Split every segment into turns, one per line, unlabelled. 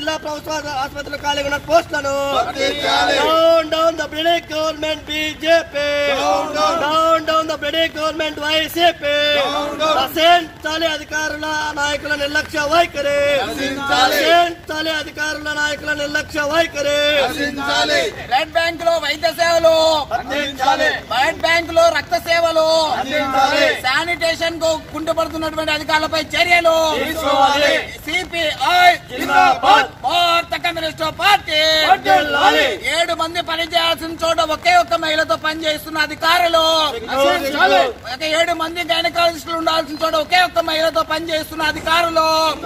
జిల్లా ప్రభుత్వ ఆసుపత్రులు ఖాళీగా ఉన్న పోస్టులను
భర్తీ చేయాలి.
డౌన్ డౌన్ ద బ్రిడే government BJP
Down, down.
Down down the బ్రిడే గవర్నమెంట్ వైసీపీ
Down, down.
నశించాలి అధికారుల నాయకుల నిర్లక్ష్య వైఖరి
నశించాలి.
నశించాలి అధికారుల నాయకుల నిర్లక్ష్య వైఖరి
రక్షించాలి
బ్లడ్ బ్యాంక్ లో వైద్య సేవలు
అందించాలి
బ్లడ్ బ్యాంక్ లో రక్త సేవలు
అందించాలి.
శానిటేషన్ కు కుంటుపడుతున్నటువంటి అధికారులపై చర్యలు
తీసుకోవాలి.
సిపిఐ
జిందాబాద్.
భారత కమ్యూనిస్ట్ పార్టీ
వర్ధిల్లాలి.
ఏడు మంది పని చేయాల్సిన చోట ఒకే ఒక్క మహిళతో పనిచేస్తున్న అధికారులు
నశించాలి.
ఒక ఏడు మంది గైనకాలజిస్టులు ఉండాల్సిన చోట ఒకే ఒక్క మహిళతో పనిచేస్తున్న అధికారులు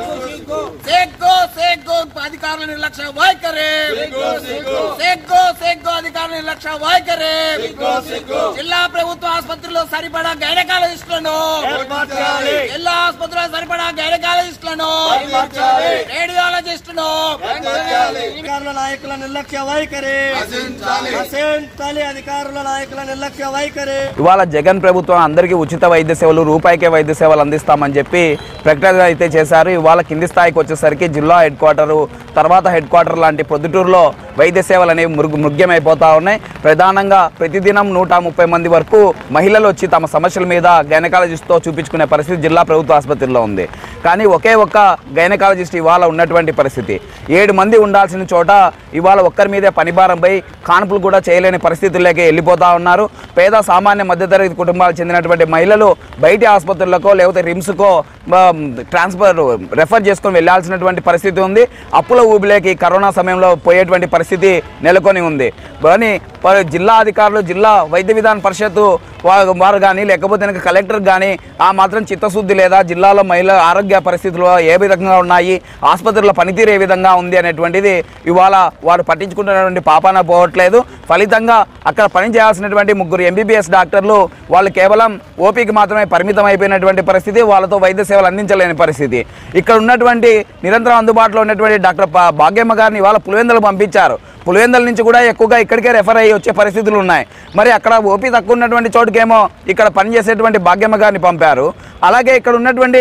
సేగ్గో సేగ్గో అధికారుల నిర్లక్ష్య వైఖరి
సిగ్గు, సిగ్గు.
సేగ్గో సేగ్గో అధికారుల నిర్లక్ష్య వైఖరి
సిగ్గు, సిగ్గు.
జిల్లా ప్రభుత్వ ఆసుపత్రిలో సరిపడా గైనకాలజిస్టులను
ఏర్పాటు చేయాలి.
జిల్లా ఆసుపత్రిలో సరిపడా గైనకాలజిస్టులను
ఏర్పరచాలి.
రేడియాలజిస్టును
రక్షించాలి.
అధికారుల నాయకుల నిర్లక్ష్య వైఖరి
నశించాలి.
నశించాలి అధికారుల నాయకుల నిర్లక్ష్య వైఖరి
ఇవాళ జగన్ ప్రభుత్వం అందరికీ ఉచిత వైద్య సేవలు రూపాయికే వైద్య సేవలు అందిస్తామని చెప్పి ప్రకటన అయితే చేశారు ఇవాళ కింది స్థాయికి వచ్చేసరికి జిల్లా హెడ్ క్వార్టరు తర్వాత హెడ్ క్వార్టర్ లాంటి ప్రొద్దుటూరులో వైద్య సేవలు అనేవి మృగు మృగ్యమైపోతా ఉన్నాయి ప్రధానంగా ప్రతిదినం నూట ముప్పై మంది వరకు మహిళలు వచ్చి తమ సమస్యల మీద గైనకాలజిస్ట్తో చూపించుకునే పరిస్థితి జిల్లా ప్రభుత్వ ఆసుపత్రిలో ఉంది కానీ ఒకే ఒక్క గైనకాలజిస్ట్ ఇవాళ ఉన్నటువంటి పరిస్థితి ఏడు మంది ఉండాల్సిన చోట ఇవాళ ఒక్కరి మీదే పనిభారంపై కాన్పులు కూడా చేయలేని పరిస్థితుల్లోకి వెళ్ళిపోతా ఉన్నారు పేద సామాన్య మధ్యతరగతి కుటుంబాలకు చెందినటువంటి మహిళలు బయటి ఆసుపత్రులకో లేకపోతే రిమ్స్కో ఆ, ట్రాన్స్ఫర్ రెఫర్ చేసుకొని వెళ్ళాల్సినటువంటి పరిస్థితి ఉంది అప్పుల ఊబిలోకి కరోనా సమయంలో పోయేటువంటి పరిస్థితి నెలకొని ఉంది కానీ ప- జిల్లా అధికారులు జిల్లా వైద్య విధాన పరిషత్తు వా- వారు కానీ లేకపోతే కనుక కలెక్టర్ కానీ ఆ మాత్రం చిత్తశుద్ధి లేదా జిల్లాలో మహిళల ఆరోగ్య పరిస్థితులు ఏ విధంగా ఉన్నాయి ఆసుపత్రుల పనితీరు ఏ విధంగా ఉంది అనేటువంటిది ఇవాళ వారు పట్టించుకుంటున్నటువంటి పాపాన పోవట్లేదు ఫలితంగా అక్కడ పని చేయాల్సినటువంటి ముగ్గురు ఎంబీబీఎస్ డాక్టర్లు వాళ్ళు కేవలం ఓపీకి మాత్రమే పరిమితం అయిపోయినటువంటి పరిస్థితి వాళ్ళతో వైద్య సేవలు అందించలేని పరిస్థితి ఇక్కడ ఉన్నటువంటి నిరంతరం అందుబాటులో ఉన్నటువంటి డాక్టర్ పా- భాగ్యమ్మ గారిని ఇవాళ పులివెందులు పంపించారు పులివెందుల నుంచి కూడా ఎక్కువగా ఇక్కడికే రెఫర్ అయ్యి వచ్చే పరిస్థితులు ఉన్నాయి మరి అక్కడ ఓపీ తక్కువ ఉన్నటువంటి చోటుకేమో ఇక్కడ పనిచేసేటువంటి భాగ్యమ్మ గారిని పంపారు అలాగే ఇక్కడ ఉన్నటువంటి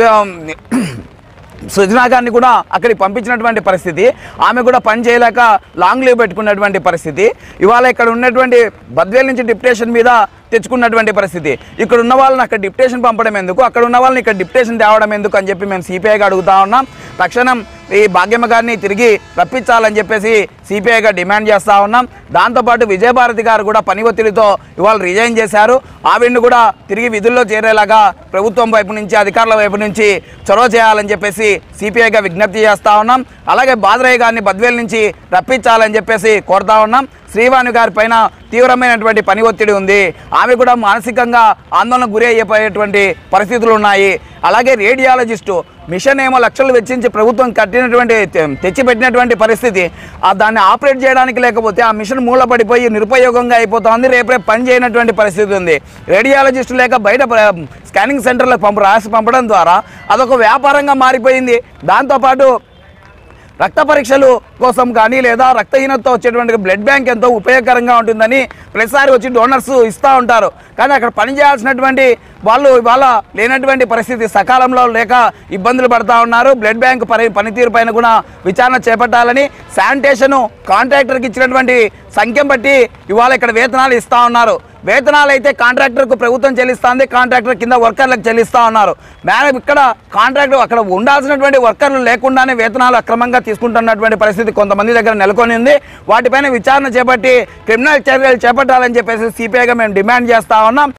ఆ, సుజనా గారిని కూడా అక్కడికి పంపించినటువంటి పరిస్థితి ఆమె కూడా పని చేయలేక లాంగ్ లీవ్ పెట్టుకున్నటువంటి పరిస్థితి ఇవాళ ఇక్కడ ఉన్నటువంటి బద్వేల్ నుంచి డిప్యుటేషన్ మీద తెచ్చుకున్నటువంటి పరిస్థితి ఇక్కడ ఉన్న వాళ్ళని అక్కడ డిప్యుటేషన్ పంపడం ఎందుకు అక్కడ ఉన్న వాళ్ళని ఇక్కడ డిప్యుటేషన్ తేవడం ఎందుకు అని చెప్పి మేము సిపిఐగా అడుగుతా ఉన్నాం తక్షణం ఈ భాగ్యమ్మ గారిని తిరిగి రప్పించాలని చెప్పేసి సిపిఐగా డిమాండ్ చేస్తా ఉన్నాం దాంతోపాటు విజయభారతి గారు కూడా పని ఒత్తిడితో ఇవాళ రిజైన్ చేశారు ఆవిడ్ని కూడా తిరిగి విధుల్లో చేరేలాగా ప్రభుత్వం వైపు నుంచి అధికారుల వైపు నుంచి చొరవ చేయాలని చెప్పేసి సిపిఐగా విజ్ఞప్తి చేస్తా ఉన్నాం అలాగే బాదరయ్య గారిని బద్వేల్ నుంచి రప్పించాలని చెప్పేసి కోరుతా ఉన్నాం శ్రీవాణి గారి పైన తీవ్రమైనటువంటి పని ఒత్తిడి ఉంది ఆమె కూడా మానసికంగా ఆందోళనకు గురి అయ్యేటువంటి పరిస్థితులు ఉన్నాయి అలాగే రేడియాలజిస్టు మిషన్ ఏమో లక్షలు వెచ్చించి ప్రభుత్వం కట్టినటువంటి తె- తెచ్చిపెట్టినటువంటి పరిస్థితి ఆ దాన్ని ఆపరేట్ చేయడానికి లేకపోతే ఆ మిషన్ మూలపడిపోయి నిరుపయోగంగా అయిపోతుంది రేపు రేపు పని చేయనటువంటి పరిస్థితి ఉంది రేడియాలజిస్టు లేక బయట ప్ర- స్కానింగ్ సెంటర్లకు పంప రాసి పంపడం ద్వారా అదొక వ్యాపారంగా మారిపోయింది దాంతోపాటు రక్త పరీక్షలు కోసం కానీ లేదా రక్తహీనతతో వచ్చేటువంటి బ్లడ్ బ్యాంక్ ఎంతో ఉపయోగకరంగా ఉంటుందని ప్రతిసారి వచ్చి డోనర్స్ ఇస్తూ ఉంటారు కానీ అక్కడ పని చేయాల్సినటువంటి వాళ్ళు ఇవాళ లేనటువంటి పరిస్థితి సకాలంలో లేక ఇబ్బందులు పడతా ఉన్నారు బ్లడ్ బ్యాంక్ పని పనితీరు పైన కూడా విచారణ చేపట్టాలని శానిటేషన్ కాంట్రాక్టర్కి ఇచ్చినటువంటి సంఖ్యం బట్టి ఇవాళ ఇక్కడ వేతనాలు ఇస్తా ఉన్నారు వేతనాలు అయితే కాంట్రాక్టర్కు ప్రభుత్వం చెల్లిస్తుంది కాంట్రాక్టర్ కింద వర్కర్లకు చెల్లిస్తా ఉన్నారు మేడం ఇక్కడ కాంట్రాక్టర్ అక్కడ ఉండాల్సినటువంటి వర్కర్లు లేకుండానే వేతనాలు అక్రమంగా తీసుకుంటున్నటువంటి పరిస్థితి కొంతమంది దగ్గర నెలకొని ఉంది వాటిపైన విచారణ చేపట్టి క్రిమినల్ చర్యలు చేపట్టాలని చెప్పేసి సిపిఐగా మేము డిమాండ్ చేస్తా ఉన్నాం